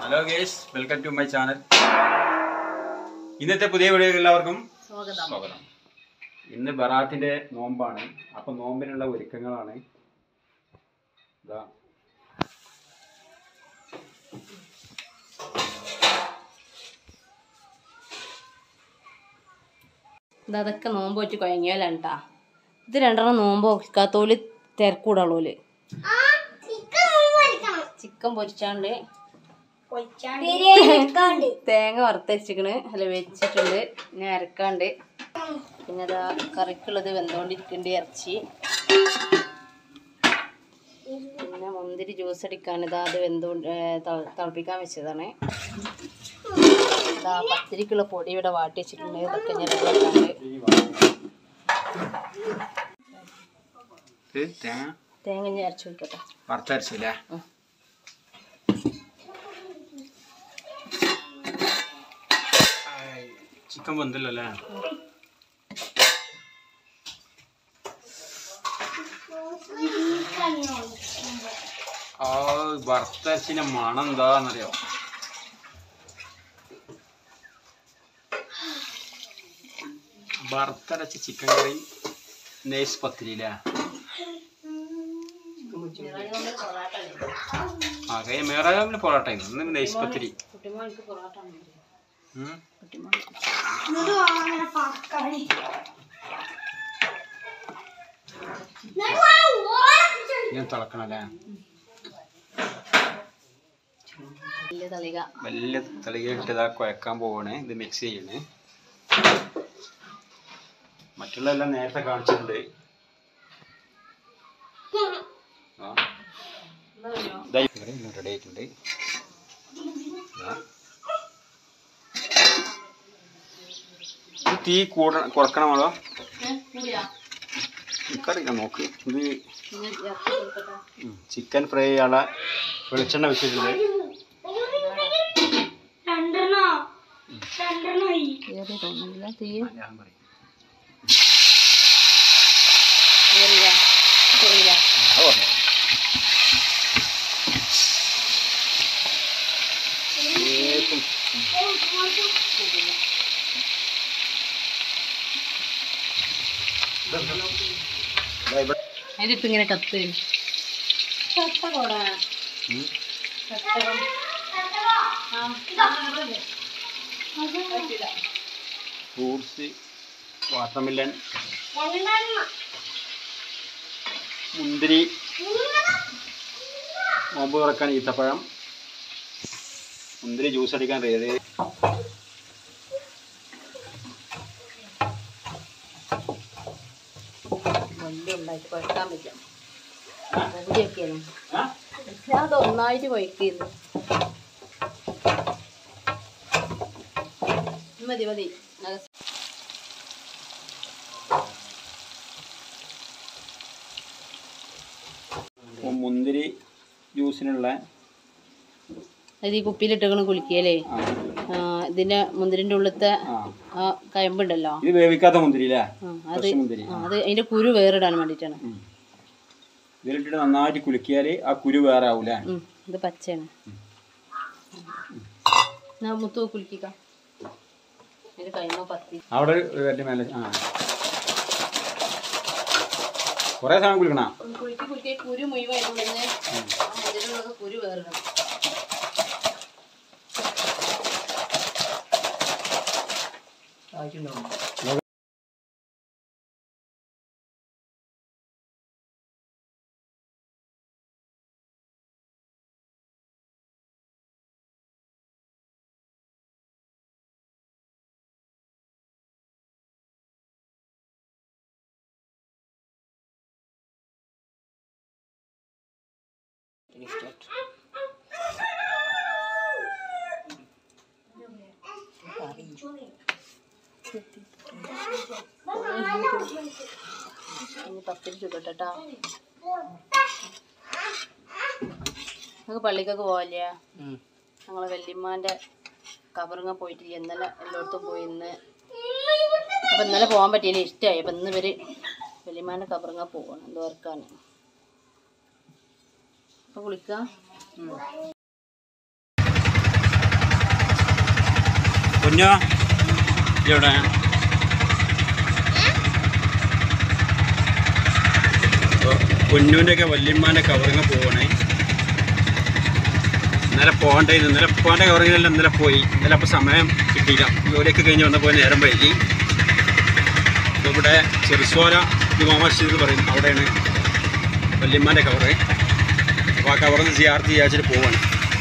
Hello guys welcome to my channel ഇന്നത്തെ പുതിയ video എല്ലാവർക്കും സ്വാഗതം സ്വാഗതം ഇന്ന് ബറാത്തിന്റെ നോമ്പാണ് അപ്പൊ നോമ്പിനുള്ള ഒരുക്കങ്ങളാണ് ഇതാ ഇത് അതൊക്കെ നോമ്പ് വെച്ച് കുഴങ്ങിയാലാണ് ട്ടാ ഇത് രണ്ടെണ്ണം നോമ്പ് വെക്കാത്തോല് തിരക്കൂടുള്ളൂല് ചിക്കൻ പൊരിച്ചാണ്ട് തേങ്ങ വറുത്തരച്ചിക്കണ് അല്ല വെച്ചിട്ടുണ്ട് പിന്നെ അരക്കാണ്ട് പിന്നെ അതാ കറിക്കുള്ളത് വെന്തോണ്ടിരിക്കേണ്ട ഇറച്ചി പിന്നെ മുന്തിരി ജ്യൂസ് അടിക്കാൻ ഇതാ അത് വെന്തോണ്ട് ഏ, ത- തിളപ്പിക്കാൻ വെച്ചതാണ് ഇതാ പത്തിരിക്കുള്ള പൊടി ഇവിടെ വാട്ടി വെച്ചിട്ടുണ്ട് ഇതൊക്കെ ഞാൻ റെഡിയാക്കാണ്ട് ഈ വാ- ഇത് തേങ്ങ തേങ്ങ ഞാൻ അരച്ചു വെക്കട്ടെ വറുത്തരച്ചില്ലേ ഉം. ചിക്കൻ വെന്തല്ലേ ആ വറുത്തരച്ചിന്റെ മണം എന്താന്നറിയോ വറുത്തരച്ച ചിക്കൻ കറി നെയ്സ് പത്തിരില്ലേ ആ കൈ മേറാമിന് പൊറോട്ട ഇന്ന് നെയ്സ് പത്തിരി കുട്ടിമോൾക്ക് പൊറോട്ട ഉം. കുട്ടിമോൾ ഞാൻ തിളക്കണല്ലേ വലിയ തളിക വലിയ തളികയിട്ട് ഇതാ കുഴക്കാൻ പോവാണ് ഇത് മിക്സ് ചെയ്യണേ മറ്റുള്ള എല്ലാം നേരത്തെ കാണിച്ചിട്ടുണ്ട് ആ റെഡി ആയിട്ടുണ്ട് ദാ. ഇത് തീ കൂട കുറക്കണമല്ലോ എനിക്കറിയില്ല നോക്ക് ഇത് ചിക്കൻ ഫ്രൈ ചെയ്യാനുള്ള വെളിച്ചെണ്ണ വെച്ചിട്ടുണ്ട് ഏറി തോന്നുന്നില്ല തീ ഞാൻ പറയും ഏറിയ ചെറിയ ആ പറഞ്ഞു ഏതും ദാ ഇവിടെ അതിലിപ്പോ ഇങ്ങനെ കത്ത് ഉം. ഫ്രൂട്ട്സ് വാട്ടർമെലൻ മുന്തിരി നോമ്പ് തുറക്കാൻ ഈത്തപ്പഴം മുന്തിരി ജ്യൂസ് അടിക്കാൻ റെഡി വലിയ ഉണ്ടായിട്ട് കുഴക്കാൻ പറ്റും വലിയൊക്കെയാണ് അത് ഒന്നായിട്ട് കുഴക്കുന്നു മതി മതി അത് മുന്തിരി ജ്യൂസിനുള്ള അത് ഈ കുപ്പിയിലിട്ടേക്കണ കുളിക്കല്ലേ ആ, ആ, ഇതിന്റെ മുന്തിരിന്റെ ഉള്ളിലത്തെ ആ. ആ കയമ്പുണ്ടല്ലോ ഇത് വേവിക്കാത്ത മുന്തിരി അല്ലേ ആ, അത് ഫ്രഷ് മുന്തിരി ആ, അത് അതിന്റെ കുരു വേറിടാൻ വേണ്ടിയിട്ടാണ് ഉം. ഇതിലിട്ടിട്ട് നന്നായിട്ട് കുലുക്കിയാൽ ആ കുരു വേറെ ആവൂലേ ഉം, ഇത് പച്ചയാണ് ഞാൻ മുത്തു കുളിക്കുക അതിന്റെ കൈമ പത്തി അവിടെ ഒരു കല്ല് മേലെ ആ കുറേ സമയം കുളിക്കണ കുളിക്ക് കുളിക്ക് കുരു മുഴുവൻ അതിനുള്ളിൽ ആ മുന്തിരിയുള്ളത് കുരു വേറിടണം ഇനി പത്തിരി ചുടട്ടാ നമുക്ക് പള്ളിക്കൊക്കെ പോവല്ലേ ഞങ്ങളെ വല്യമ്മാന്റെ കബറിങ്ങ പോയിട്ടില്ല ഇന്നലെ എല്ലായിടത്തും പോയി ഇന്ന് അപ്പൊ ഇന്നലെ പോകാൻ പറ്റിയില്ല ഇഷ്ടമായി അപ്പൊ ഇന്ന് ഇവര് വല്യമ്മാന്റെ കബറിങ്ങ പോകണം എന്തോർക്കാണ് അപ്പൊ കുളിക്കാം പൊന്നോ എവിടെ പൊന്നുവിൻ്റെ ഒക്കെ വല്യമ്മാൻ്റെ കവറിങ് പോകണേ ഇന്നലെ പോകണ്ടേ ഇന്നലെ പോകേണ്ട കവറിങ്ങിലെല്ലാം ഇന്നലെ പോയി ഇന്നലെ അപ്പോൾ സമയം കിട്ടിയില്ല ജോലിയൊക്കെ കഴിഞ്ഞ് വന്നപ്പോൾ നേരം വൈകി അപ്പോൾ ഇവിടെ ചെറുസോല ജുമാ മസ്ജിദ് എന്ന് പറയും അവിടെയാണ് വല്യമ്മാൻ്റെ കവറ് അപ്പോൾ ആ കവറിൽ നിന്ന് ജിയാർത്ത് ചെയ്യാച്ചിട്ട് പോവാണ്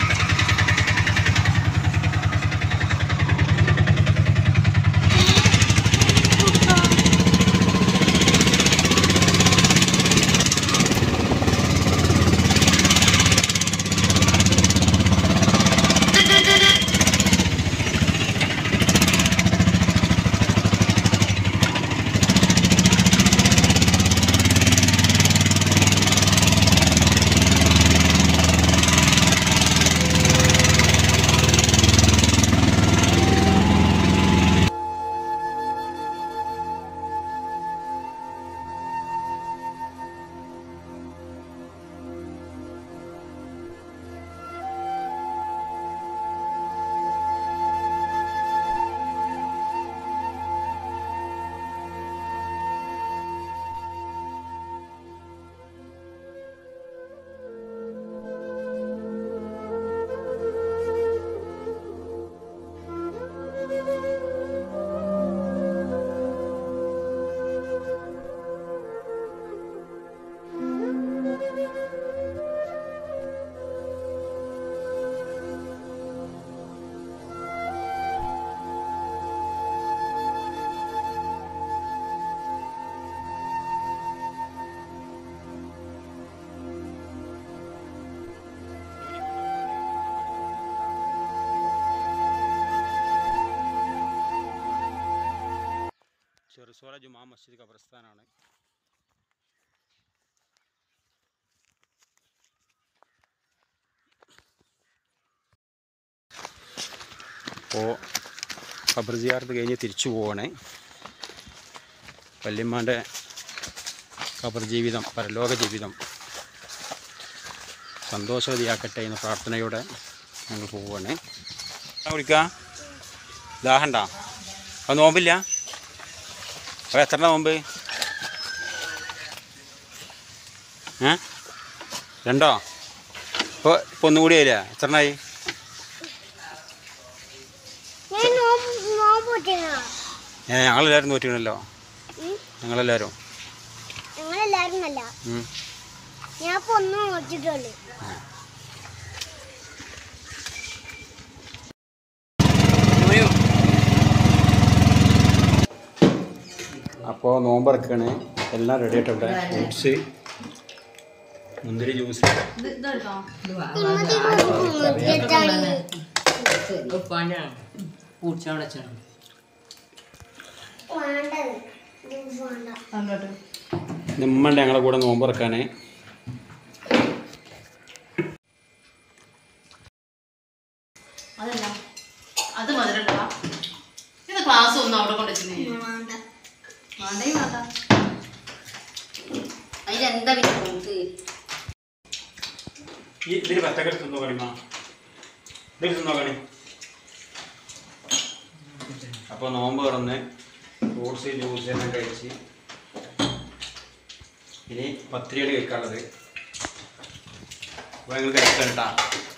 ചെറുസോല ജുമാ മസ്ജിദ് ഖബർസ്ഥാനാണ് അപ്പോൾ ഖബർ സിയാർത്ത് കഴിഞ്ഞ് തിരിച്ചു പോവാണ് വല്യമ്മാൻ്റെ ഖബർ ജീവിതം പരലോക ജീവിതം സന്തോഷവതിയാക്കട്ടെ എന്ന പ്രാർത്ഥനയോടെ ഞങ്ങൾ പോവുകയാണ് കുടിക്കുക ദാഹണ്ട അത് നോമ്പില്ല അപ്പോൾ എത്ര നോമ്പ് ഏ രണ്ടോ ഇപ്പോൾ ഇപ്പോൾ ഒന്നുകൂടി ആയില്ലേ എത്ര എണ്ണമായി ഞാൻ നോമ്പൂട്ടിനാ ഏ ഞങ്ങളെല്ലാവരും നോറ്റിക്കണല്ലോ ഞങ്ങളെല്ലാവരും ഞങ്ങളെല്ലാരും നല്ല ഉം. ഞാൻ ഇപ്പൊ ഒന്നും നോക്കിട്ടുള്ളൂ അപ്പോൾ നോമ്പറക്കാണ് എല്ലാം റെഡി ആയിട്ട് ഇവിടെ ഫ്രൂട്ട്സ് മുന്തിരി ജ്യൂസ് നിമ്മണ്ട് ഞങ്ങളെ കൂടെ നോമ്പറക്കാണ് അതല്ല അത് മധുരണ്ടോ ഇത് ക്ലാസ് ഒന്നും അവിടെ കൊണ്ട് വെച്ചില്ലേ വേണ്ടേ വേണ്ട അതിലെന്താ പിന്നെ നമുക്ക് ഈ ഇതിന് പച്ചക്കറി തിന്നോ കണിമ ഇതിൽ തിന്നോ കണി അപ്പോൾ നോമ്പ് തുറന്ന് ഫ്രൂട്ട്സ് ജ്യൂസ് എല്ലാം കഴിച്ച് ഇനി പത്തിരിയാണ് കഴിക്കാനുള്ളത് അപ്പോൾ ഞങ്ങൾ കഴിക്കണ്ട